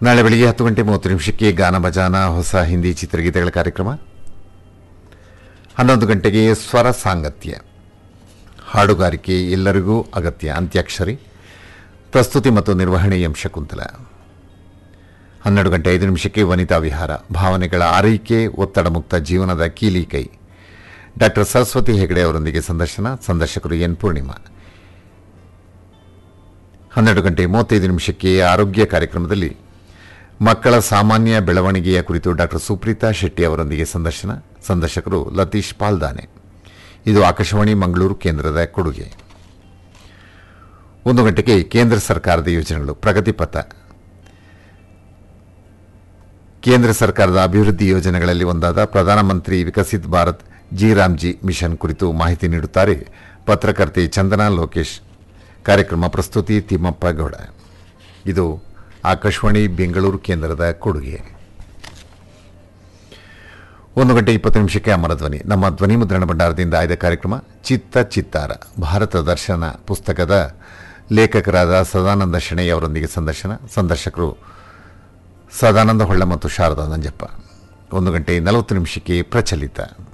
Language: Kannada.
ನಾಳೆ ಬೆಳಿಗ್ಗೆ ಹತ್ತು ಗಂಟೆ ಮೂವತ್ತು ನಿಮಿಷಕ್ಕೆ ಗಾನ ಭಜಾನ ಹೊಸ ಹಿಂದಿ ಚಿತ್ರಗೀತೆಗಳ ಕಾರ್ಯಕ್ರಮ ಹನ್ನೊಂದು ಗಂಟೆಗೆ ಸ್ವರ ಸಾಂಗತ್ಯ ಹಾಡುಗಾರಿಕೆ ಎಲ್ಲರಿಗೂ ಅಗತ್ಯ ಅಂತ್ಯಾಕ್ಷರಿ ಪ್ರಸ್ತುತಿ ಮತ್ತು ನಿರ್ವಹಣೆ ಎಂ ಶಕುಂತಲ ಹನ್ನೆರಡು ಗಂಟೆ ಐದು ನಿಮಿಷಕ್ಕೆ ವನಿತಾ ವಿಹಾರ ಭಾವನೆಗಳ ಆರೈಕೆ ಒತ್ತಡ ಮುಕ್ತ ಜೀವನದ ಕೀಲಿ ಕೈ ಡಾಕ್ಟರ್ ಸರಸ್ವತಿ ಹೆಗಡೆ ಅವರೊಂದಿಗೆ ಸಂದರ್ಶನ ಸಂದರ್ಶಕರು ಎನ್ ಪೂರ್ಣಿಮಾ ಹನ್ನೆರಡು ಗಂಟೆ ಮೂವತ್ತೈದು ನಿಮಿಷಕ್ಕೆ ಆರೋಗ್ಯ ಕಾರ್ಯಕ್ರಮದಲ್ಲಿ ಮಕ್ಕಳ ಸಾಮಾನ್ಯ ಬೆಳವಣಿಗೆಯ ಕುರಿತು ಡಾಕ್ಟರ್ ಸುಪ್ರೀತಾ ಶೆಟ್ಟಿ ಅವರೊಂದಿಗೆ ಸಂದರ್ಶನ ಸಂದರ್ಶಕರು ಲತೀಶ್ ಪಾಲ್ದಾನೆ ಇದು ಆಕಾಶವಾಣಿ ಮಂಗಳೂರು ಕೇಂದ್ರದ ಕೊಡುಗೆ ಒಂದು ಗಂಟೆಗೆ ಕೇಂದ್ರ ಸರ್ಕಾರದ ಯೋಜನೆಗಳು ಪ್ರಗತಿ ಪಥ ಕೇಂದ್ರ ಸರ್ಕಾರದ ಅಭಿವೃದ್ಧಿ ಯೋಜನೆಗಳಲ್ಲಿ ಒಂದಾದ ಪ್ರಧಾನಮಂತ್ರಿ ವಿಕಸಿತ್ ಭಾರತ್ ಜಿ ರಾಮ್ಜಿ ಮಿಷನ್ ಕುರಿತು ಮಾಹಿತಿ ನೀಡುತ್ತಾರೆ ಪತ್ರಕರ್ತೆ ಚಂದನಾ ಲೋಕೇಶ್ ಕಾರ್ಯಕ್ರಮ ಪ್ರಸ್ತುತಿ ತಿಮ್ಮಪ್ಪ ಗೌಡ ಇದು ಆಕಾಶವಾಣಿ ಬೆಂಗಳೂರು ಕೇಂದ್ರದ ಕೊಡುಗೆ ಒಂದು ಗಂಟೆ ಇಪ್ಪತ್ತು ನಿಮಿಷಕ್ಕೆ ಅಮರ ಧ್ವನಿ ನಮ್ಮ ಧ್ವನಿ ಮುದ್ರಣ ಭಂಡಾರದಿಂದ ಆಯ್ದ ಕಾರ್ಯಕ್ರಮ ಚಿತ್ತ ಚಿತ್ತಾರ ಭಾರತ ದರ್ಶನ ಪುಸ್ತಕದ ಲೇಖಕರಾದ ಸದಾನಂದ ಶೆಣೈ ಅವರೊಂದಿಗೆ ಸಂದರ್ಶನ ಸಂದರ್ಶಕರು ಸದಾನಂದ ಹೊಳ್ಳ ಮತ್ತು ಶಾರದಾ ನಂಜಪ್ಪ ಒಂದು ಗಂಟೆ ನಲವತ್ತು ನಿಮಿಷಕ್ಕೆ ಪ್ರಚಲಿತ